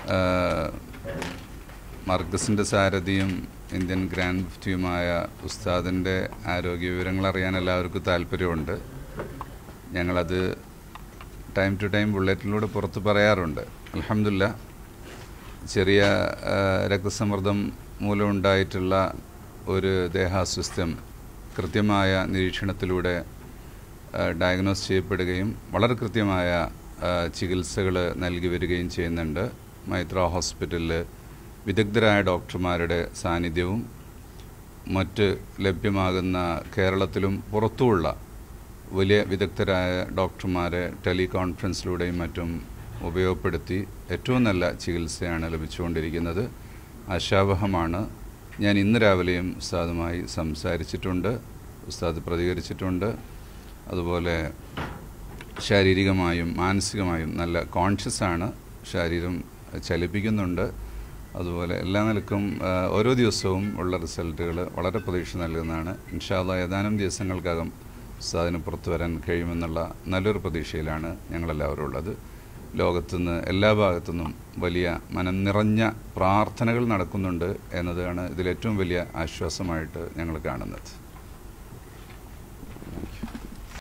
മർക്കസിൻ്റെ സാരഥിയും Indian grand മുഫ്തിയുമായ ഉസ്താദിൻ്റെ ആരോഗ്യ വിവരങ്ങൾ അറിയാൻ എല്ലാവർക്കും താല്പര്യമുണ്ട് ഞങ്ങളത് ടൈം ടു ടൈം ബുള്ളറ്റിലൂടെ പുറത്ത് പറയാറുണ്ട് അലഹമില്ല ചെറിയ ആ, രക്തസമ്മർദ്ദം മൂലമുണ്ടായിട്ടുള്ള ഒരു ദേഹാസ്വസ്ഥ്യം കൃത്യമായ നിരീക്ഷണത്തിലൂടെ ഡയഗ്നോസ് ചെയ്യപ്പെടുകയും വളരെ കൃത്യമായ ചികിത്സകൾ നൽകി വരികയും ചെയ്യുന്നുണ്ട് മൈത്ര ഹോസ്പിറ്റലിൽ വിദഗ്ധരായ ഡോക്ടർമാരുടെ സാന്നിധ്യവും മറ്റ് ലഭ്യമാകുന്ന കേരളത്തിലും പുറത്തുമുള്ള വലിയ വിദഗ്ധരായ ഡോക്ടർമാരെ ടെലികോൺഫറൻസിലൂടെയും മറ്റും ഉപയോഗപ്പെടുത്തി ഏറ്റവും നല്ല ചികിത്സയാണ് ലഭിച്ചുകൊണ്ടിരിക്കുന്നത് ആശാവഹമാണ് ഞാൻ ഇന്ന് രാവിലെയും ഉസ്താദുമായി സംസാരിച്ചിട്ടുണ്ട് ഉസ്താദ് പ്രതികരിച്ചിട്ടുണ്ട് അതുപോലെ ശാരീരികമായും മാനസികമായും നല്ല കോൺഷ്യസ് ആണ് ശരീരം ചലിപ്പിക്കുന്നുണ്ട് അതുപോലെ എല്ലാ നിലക്കും ആ, ഓരോ ദിവസവും ഉള്ള റിസൾട്ടുകൾ വളരെ പ്രതീക്ഷ നൽകുന്നതാണ് ഇൻഷാല്ല ഏതാനും ദിവസങ്ങൾക്കകം ഉസ്താദിന് പുറത്തു വരാൻ കഴിയുമെന്നുള്ള നല്ലൊരു പ്രതീക്ഷയിലാണ് ഞങ്ങളെല്ലാവരും ഉള്ളത് ലോകത്തുനിന്ന് എല്ലാ ഭാഗത്തുനിന്നും വലിയ മനം നിറഞ്ഞ പ്രാർത്ഥനകൾ നടക്കുന്നുണ്ട് എന്നതാണ് ഇതിലേറ്റവും വലിയ ആശ്വാസമായിട്ട് ഞങ്ങൾ കാണുന്നത്